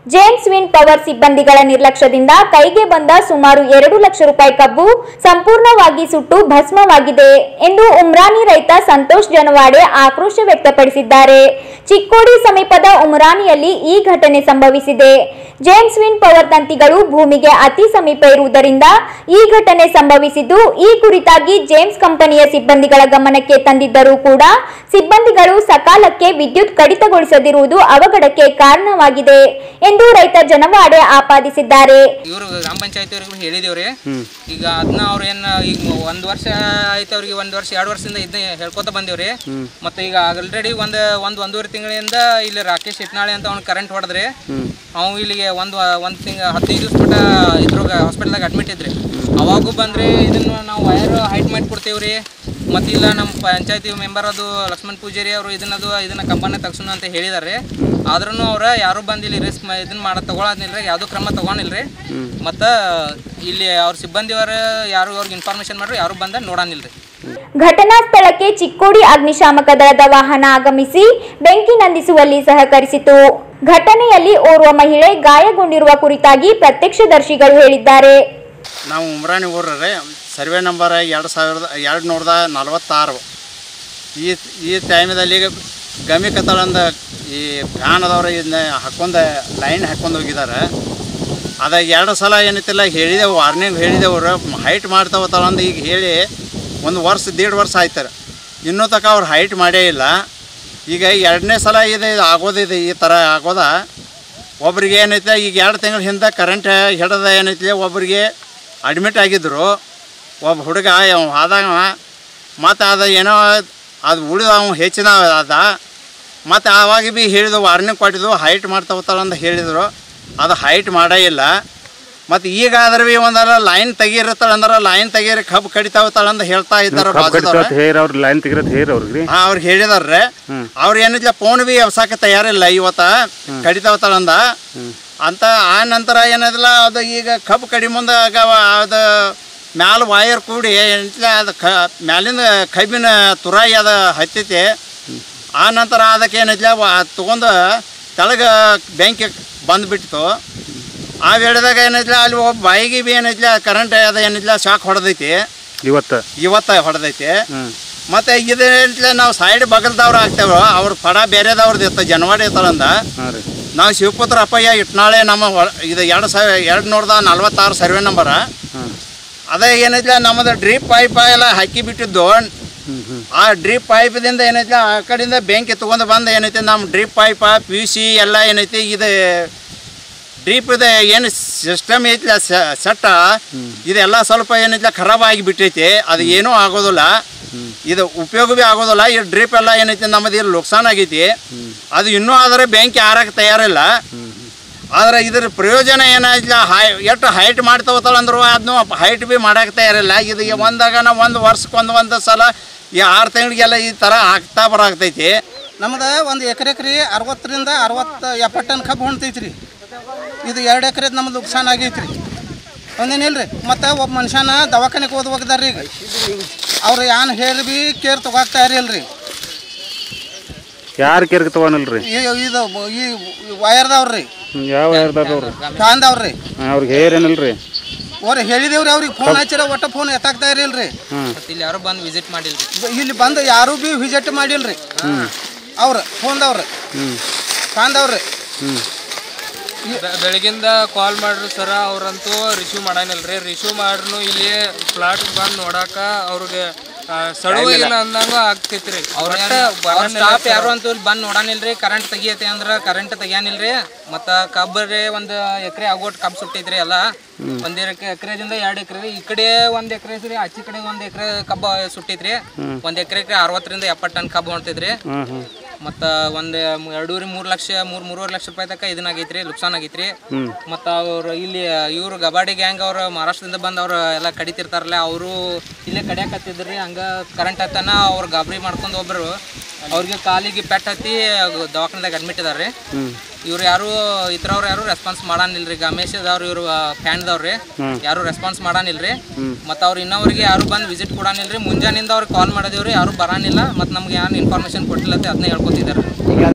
James win power ಸಿಬ್ಬಂದಿಗಳ ನಿರ್ಲಕ್ಷ್ಯದಿಂದ ಕೈಗೆ ಬಂದ ಸುಮಾರು ಎರಡು ಲಕ್ಷ ರೂಪಾಯಿ ಕಬ್ಬು ಸಂಪೂರ್ಣವಾಗಿ ಸುಟ್ಟು ಭಸ್ಮವಾಗಿದೆ ಎಂದು ಉಮ್ರಾನಿ ರೈತ ಸಂತೋಷ್ ಜನವಾಡೆ ಆಕ್ರೋಶ ವ್ಯಕ್ತಪಡಿಸಿದ್ದಾರೆ ಚಿಕ್ಕೋಡಿ ಸಮೀಪದ ಉಮ್ರಾನಿಯಲ್ಲಿ ಈ ಘಟನೆ ಸಂಭವಿಸಿದೆ ಜೇಮ್ಸ್ ವಿನ್ ಪವರ್ ತಂತಿಗಳು ಭೂಮಿಗೆ ಅತಿ ಸಮೀಪ ಇರುವುದರಿಂದ ಈ ಘಟನೆ ಸಂಭವಿಸಿದ್ದು ಈ ಕುರಿತಾಗಿ ಜೇಮ್ಸ್ ಕಂಪನಿಯ ಸಿಬ್ಬಂದಿಗಳ ಗಮನಕ್ಕೆ ತಂದಿದ್ದರೂ ಕೂಡ ಸಿಬ್ಬಂದಿಗಳು ಸಕಾಲಕ್ಕೆ ವಿದ್ಯುತ್ ಕಡಿತಗೊಳಿಸದಿರುವುದು ಅವಘಡಕ್ಕೆ ಕಾರಣವಾಗಿದೆ ಎಂದು ರೈತ ಜನವಾಡೆ ಆಪಾದಿಸಿದ್ದಾರೆ ಇವರು ಗ್ರಾಮ ಪಂಚಾಯತಿ ಅವ್ರಿಗೆ ಹೇಳಿದೇವ್ರಿ ಈಗ ಅದನ್ನ ಅವ್ರು ಏನ್ ಈಗ ಒಂದ್ ವರ್ಷ ಆಯ್ತು ಅವ್ರಿಗೆ ಒಂದ್ ವರ್ಷ ಎರಡು ವರ್ಷದಿಂದ ಇದನ್ನ ಹೇಳ್ಕೊತ ಬಂದೇವ್ರಿ ಮತ್ತೆ ಈಗ ಆಲ್ರೆಡಿ ಒಂದ್ ಒಂದ್ ಒಂದೂವರೆ ತಿಂಗಳಿಂದ ಇಲ್ಲಿ ರಾಕೇಶ್ ಇಟ್ನಾಳೆ ಅಂತ ಅವ್ನು ಕರೆಂಟ್ ಹೊಡೆದ್ರಿ ಅವ್ ಇಲ್ಲಿಗೆ ಒಂದ್ ಒಂದ್ ತಿಂಗ ಹದಿನೈದು ದಿವಸ ಮಟ ಇದ್ರಾಗ ಹಾಸ್ಪಿಟಲ್ದಾಗ ಅಡ್ಮಿಟ್ ಇದ್ರಿ ಅವಾಗೂ ಬಂದ್ರಿ ಇದನ್ನ ನಾವು ವೈರ್ ಹೈಟ್ ಮಾಡಿ ಕೊಡ್ತೇವ್ರಿ ಮತ್ತೆ ಇಲ್ಲ ನಮ್ಮ ಪಂಚಾಯತಿ ಮೆಂಬರ್ ಅದು ಲಕ್ಷ್ಮಣ್ ಪೂಜಾರಿ ಅವರು ಇದನ್ನದು ಇದನ್ನ ಕಂಪನಿ ತಗ್ಸೋಣ ಅಂತ ಹೇಳಿದಾರೆ ಆದ್ರೂ ಅವ್ರ ಯಾರು ಬಂದು ಇಲ್ಲಿ ರಿಸ್ಕ್ ಇದನ್ನ ಮಾಡ ತಗೊಳೋದಿಲ್ರಿ ಯಾವ್ದು ಕ್ರಮ ತಗೊಳಿಲ್ರಿ ಮತ್ತು ಇಲ್ಲಿ ಅವ್ರ ಸಿಬ್ಬಂದಿಯವರು ಯಾರು ಅವ್ರಿಗೆ ಇನ್ಫಾರ್ಮೇಶನ್ ಮಾಡ್ರಿ ಯಾರು ಬಂದ ನೋಡಾನಿಲ್ರಿ ಘಟನಾ ಸ್ಥಳಕ್ಕೆ ಚಿಕ್ಕೋಡಿ ಅಗ್ನಿಶಾಮಕ ದಳದ ವಾಹನ ಆಗಮಿಸಿ ಬೆಂಕಿ ನಂದಿಸುವಲ್ಲಿ ಸಹಕರಿಸಿತು ಘಟನೆಯಲ್ಲಿ ಓರ್ವ ಮಹಿಳೆ ಗಾಯಗೊಂಡಿರುವ ಕುರಿತಾಗಿ ಪ್ರತ್ಯಕ್ಷದರ್ಶಿಗಳು ಹೇಳಿದ್ದಾರೆ ನಾವು ಉಮ್ರಾಣಿ ಊರ್ರಿ ಸರ್ವೆ ನಂಬರ್ ಎರಡು ಸಾವಿರದ ಎರಡು ನೂರದ ನಲ್ವತ್ತಾರು ಈ ಈ ಟೈಮದಲ್ಲಿ ಗಮಿ ಕತ್ತಳಂದ ಈ ಫ್ಯಾನ್ ಅದವ್ರು ಇದನ್ನ ಹಾಕೊಂಡು ಲೈನ್ ಹಾಕೊಂಡು ಹೋಗಿದ್ದಾರೆ ಅದ ಎರಡು ಸಲ ಏನೈತಿಲ್ಲ ಹೇಳಿದೆವು ವಾರ್ನಿಂಗ್ ಹೇಳಿದೆವ್ರು ಹೈಟ್ ಮಾಡ್ತಾವತ್ತಂದು ಈಗ ಹೇಳಿ ಒಂದು ವರ್ಷ ದೇಡ್ ವರ್ಷ ಆಯ್ತಾರೆ ಇನ್ನೂ ತನಕ ಅವ್ರು ಹೈಟ್ ಮಾಡೇ ಇಲ್ಲ ಈಗ ಎರಡನೇ ಸಲ ಇದೆ ಇದು ಆಗೋದಿದೆ ಈ ಥರ ಆಗೋದ ಒಬ್ರಿಗೆ ಏನೈತೆ ಈಗ ಎರಡು ತಿಂಗಳ ಹಿಂದೆ ಕರೆಂಟ್ ಹಿಡ್ದ ಏನೈತಿ ಒಬ್ರಿಗೆ ಅಡ್ಮಿಟ್ ಆಗಿದ್ದರು ಒಬ್ಬ ಹುಡುಗ ಅವ ಆದಾಗ ಮತ್ತು ಅದು ಏನೋ ಅದು ಉಳಿದ ಅವ ಹೆಚ್ಚಿನ ಅದ ಮತ್ತು ಆವಾಗ ಭೀ ಹೇಳಿದ್ರು ವಾರ್ನಿಂಗ್ ಕೊಟ್ಟಿದ್ದು ಹೈಟ್ ಮಾಡ್ತಾವತ್ತಲ್ಲ ಅಂತ ಹೇಳಿದರು ಅದು ಹೈಟ್ ಮಾಡೇ ಇಲ್ಲ ಮತ್ತು ಈಗ ಆದ್ರೆ ಭೀ ಒಂದಲ್ಲ ಲೈನ್ ತೆಗೀರತ್ತಲ್ಲ ಅಂದ್ರೆ ಲೈನ್ ತೆಗೀರಿ ಕಬ್ಬು ಕಡಿತಾವತ್ತಲ್ಲ ಅಂತ ಹೇಳ್ತಾ ಇದ್ದಾರೆ ಬಾಜುದವ್ರು ಹೇರ್ ಅವ್ರ ಲೈನ್ ತೆಗಿರತ್ ಹೇರ್ ಅವ್ರಿಗೆ ಹಾ ಅವ್ರಿಗೆ ಹೇಳಿದಾರ್ರೆ ಅವ್ರು ಏನಿಲ್ಲ ಫೋನ್ ಬಿ ಎಬ್ಸಾಕ ತಯಾರಿಲ್ಲ ಇವತ್ತ ಕಡಿತಾವತ್ತಲ್ಲ ಅಂತ ಆ ನಂತರ ಏನಿಲ್ಲ ಅದು ಈಗ ಕಬ್ಬು ಕಡಿ ಮುಂದೆ ಆಗ ಅದು ಮ್ಯಾಲ ವಾಯರ್ ಕೂಡಿ ಏನಿಲ್ಲ ಅದು ಕ ಮ್ಯಾಲಿಂದ ಕಬ್ಬಿನ ತುರಾಯಿ ಅದು ಹತ್ತೈತಿ ಆ ನಂತರ ಅದಕ್ಕೆ ಏನಿಲ್ಲ ತೊಗೊಂಡು ತೆಳಗೆ ಬೆಂಕಿ ಬಂದುಬಿಡ್ತು ಆ ವೇಳೆದಾಗ ಏನಿಲ್ಲ ಅಲ್ಲಿ ಒಬ್ಬ ಬಾಯಿಗೆ ಬಿ ಏನಿಲ್ಲ ಕರೆಂಟ್ ಅದು ಏನಿಲ್ಲ ಶಾಕ್ ಹೊಡೆದೈತಿ ಇವತ್ತ ಇವತ್ತ ಹೊಡೆದೈತಿ ಮತ್ತೆ ಇದೇನಿಲ್ಲ ನಾವು ಸೈಡ್ ಬಗಲ್ದವ್ರು ಆಗ್ತೇವ ಅವ್ರ ಪಡ ಬೇರೆದವ್ರದ್ದು ಇತ್ತು ಜನವಾಡಿ ಇರ್ತಾರಂದ ಹಾಂ ರೀ ನಾವು ಶಿವಪುತ್ರ ಅಪ್ಪಯ್ಯ ಇಟ್ನಾಳೆ ನಮ್ಮ ಒಳ- ಇದು ಎರಡು ಸಾವಿರ ಎರಡು ನೂರದ ನಲ್ವತ್ತಾರು ಸರ್ವೆ ನಂಬರ ಹಾಂ ಅದೇ ಏನೈತಿಲ್ಲ ನಮ್ಮದು ಡ್ರಿಪ್ ಪೈಪ್ ಎಲ್ಲ ಹಾಕಿ ಬಿಟ್ಟಿದ್ದು ಆ ಡ್ರಿಪ್ ಪೈಪ್ದಿಂದ ಏನೈತಿ ಆ ಕಡೆಯಿಂದ ಬೆಂಕಿ ತಗೊಂಡು ಬಂದು ಏನೈತಿ ನಮ್ಮ ಡ್ರಿಪ್ ಪೈಪ ಪಿ ಯು ಸಿ ಎಲ್ಲ ಏನೈತಿ ಇದು ಡ್ರಿಪ್ ಇದು ಏನು ಸಿಸ್ಟಮ್ ಐತಿಲ್ಲ ಸೆಟ್ಟ ಇದೆಲ್ಲ ಸ್ವಲ್ಪ ಏನೈತಿಲ್ಲ ಖರಾಬ್ ಆಗಿ ಬಿಟ್ಟೈತಿ ಅದು ಏನೂ ಆಗೋದಿಲ್ಲ ಇದು ಉಪಯೋಗ ಭೀ ಆಗೋದಿಲ್ಲ ಈ ಡ್ರಿಪ್ ಎಲ್ಲ ಏನೈತಿ ನಮ್ಮದು ಇಲ್ಲಿ ನುಕ್ಸಾನ್ ಆಗೈತಿ ಅದು ಇನ್ನೂ ಆದರೆ ಬೆಂಕಿ ಆರಕ್ಕೆ ತಯಾರಿಲ್ಲ ಆದ್ರೆ ಇದ್ರ ಪ್ರಯೋಜನ ಏನಾಯ್ತಿಲ್ಲ ಹೈ ಎಷ್ಟು ಹೈಟ್ ಮಾಡ್ತಾವತ್ತಲ್ಲ ಅಂದ್ರು ಅದನ್ನು ಹೈಟ್ ಭೀ ಮಾಡಕ್ಕೆ ತಯಾರಿಲ್ಲ ಇದು ಒಂದಾಗ ಒಂದು ವರ್ಷಕ್ಕೆ ಒಂದು ಒಂದು ಸಲ ಈ ಆರು ತಿಂಗಳಿಗೆಲ್ಲ ಈ ಥರ ಆಗ್ತಾ ಬರಾಗ್ತೈತಿ ನಮ್ದು ಒಂದು ಎಕರೆಗೆ ರೀ ಅರವತ್ತರಿಂದ ಅರವತ್ತು ಎಪ್ಪತ್ತು ಟನ್ ಕಬ್ಬು ಹೊಣ್ತೈತಿ ರೀ ಇದು ಎರಡು ಎಕರೆ ನಮ್ದು ನುಕ್ಸಾನ್ ಆಗೈತಿ ರೀ ಒಂದೇನಿಲ್ಲ ರೀ ಮತ್ತು ಒಬ್ಬ ಮನುಷ್ಯನ ದವಾಖಾನೆಗೆ ಓದ್ ಹೋಗಿದಾರ ಈಗ ಅವ್ರು ಏನು ಹೇಳಿ ಭೀ ಕೇರ್ ತೊಗೋಗ್ತಾ ಇರಲ್ಲ ರೀ ಯಾರು ಕೇರ್ಗೆ ತಗೋನಲ್ರಿ ಇದು ಈ ವಯರ್ದವ್ರು ರೀ ಯಾವ ಯಾರ್ದಾರ್ರಿ ಫ್ಯಾನ್ದವ್ರು ರೀ ಅವ್ರಿಗೆ ಹೇರ್ ಏನಲ್ರಿ ಅವ್ರು ಹೇಳಿದೇವ್ರಿ ಅವ್ರಿಗೆ ಫೋನ್ ಹಚ್ಚಿರ ಒಟ್ಟ ಫೋನ್ ಎತ್ತಾಗ್ತಾ ಇರಲ್ಲ ರೀ ಮತ್ತೆ ಇಲ್ಲಿ ಯಾರು ಬಂದು ವಿಸಿಟ್ ಮಾಡಿಲ್ರಿ ಇಲ್ಲಿ ಬಂದು ಯಾರೂ ಭೀ ವಿಸಿಟ್ ಮಾಡಿಲ್ರಿ ಅವ್ರು ಫೋನ್ದವ್ರು ಫ್ಯಾನ್ದವ್ರು ಬೆ- ಬೆಳಗಿಂದ ಕಾಲ್ ಮಾಡ್ರಿ ಸರ ಅವ್ರಂತೂ ರಿಸೀವ್ ಮಾಡಾನಿಲ್ರಿ ರಿಸೀವ್ ಮಾಡ್ರು ಇಲ್ಲಿ ಫ್ಲಾಟ್ ಬಂದು ನೋಡಾಕ ಅವ್ರಿಗೆ ಆ, ಸಳುವ ಇಲ್ಲ ಅಂದಂಗ ಆಗ್ತೈತ್ರಿ ಅವ್ರ ಅವ್ರ ಸ್ಟಾಫ್ ಯಾರು ಅಂತೂ ಇಲ್ಲಿ ಬಂದು ನೋಡಾನಿಲ್ರಿ ಕರೆಂಟ್ ತೆಗಿಯತ್ತೆ ಅಂದ್ರೆ ಕರೆಂಟ್ ತೆಗಿಯಾನಿಲ್ರಿ ಮತ್ತು ಕಬ್ಬರಿ ಒಂದು ಎಕರೆ ಆಗೋಟ್ ಕಬ್ಬು ಸುಟ್ಟೈತ್ರಿ ಎಲ್ಲ ಒಂದು ಎಕರೆ ಎಕರೆದಿಂದ ಎರಡು ಎಕರೆ ಈ ಕಡೆ ಒಂದು ಎಕರೆ ಐತ್ರಿ ಆಚೆ ಕಡೆ ಒಂದು ಎಕರೆ ಕಬ್ಬು ಸುಟ್ಟೈತ್ರಿ ಒಂದು ಎಕರೆಗೆ ಅರವತ್ತರಿಂದ ಎಪ್ಪತ್ತು ಟನ್ ಕಬ್ಬು ಹೊಣ್ತೈತ್ರಿ ಹಾಂ ಹಾಂ ಮತ್ತು ಒಂದು ಎರಡೂವರೆ ಮೂರು ಲಕ್ಷ ಮೂರು ಮೂರುವರೆ ಲಕ್ಷ ರೂಪಾಯಿ ತನಕ ಇದನ್ನಾಗೈತ್ರಿ ನುಕ್ಸಾನ್ ಆಗೈತ್ರಿ ಮತ್ತು ಅವ್ರು ಇಲ್ಲಿ ಇವರು ಗಬಾಡಿ ಗ್ಯಾಂಗ್ ಅವ್ರು ಮಹಾರಾಷ್ಟ್ರದಿಂದ ಬಂದು ಅವ್ರು ಎಲ್ಲ ಕಡಿತಿರ್ತಾರಲ್ಲ ಅವರು ಇಲ್ಲೇ ಕಡಿಯಾಕತ್ತಿದ್ರಿ ಹಂಗೆ ಕರೆಂಟ್ ಹತ್ತನ ಅವ್ರು ಗಾಬರಿ ಮಾಡ್ಕೊಂಡು ಒಬ್ಬರು ಅವ್ರಿಗೆ ಕಾಲಿಗೆ ಪೆಟ್ ಹತ್ತಿ ದವಾಖಾನೆದಾಗ ಅಡ್ಮಿಟ್ ಇದಾರೆ ಇವ್ರು ಯಾರು ಇತರವ್ರು ಯಾರು ರೆಸ್ಪಾನ್ಸ್ ಮಾಡಾನಿಲ್ರಿ ಗಮೇಶ್ ಅದಾವ್ರು ಇವ್ರು ಫ್ಯಾನ್ದವ್ರಿ ಯಾರು ರೆಸ್ಪಾನ್ಸ್ ಮಾಡಾನಿಲ್ರಿ ಮತ್ತು ಅವ್ರು ಇನ್ನೊವ್ರಿಗೆ ಯಾರು ಬಂದು ವಿಸಿಟ್ ಕೊಡಾನಿಲ್ರಿ ಮುಂಜಾನಿಂದ ಅವ್ರಿಗೆ ಕಾಲ್ ಮಾಡಿದೇವ್ರಿ ಯಾರು ಬರಾನಿಲ್ಲ ಮತ್ತು ನಮ್ಗೆ ಏನು ಇನ್ಫಾರ್ಮೇಶನ್ ಕೊಟ್ಟಿಲ್ಲ ಅಂತ ಅದನ್ನ ಹೇಳ್ಕೊತಿದ್ದಾರೆ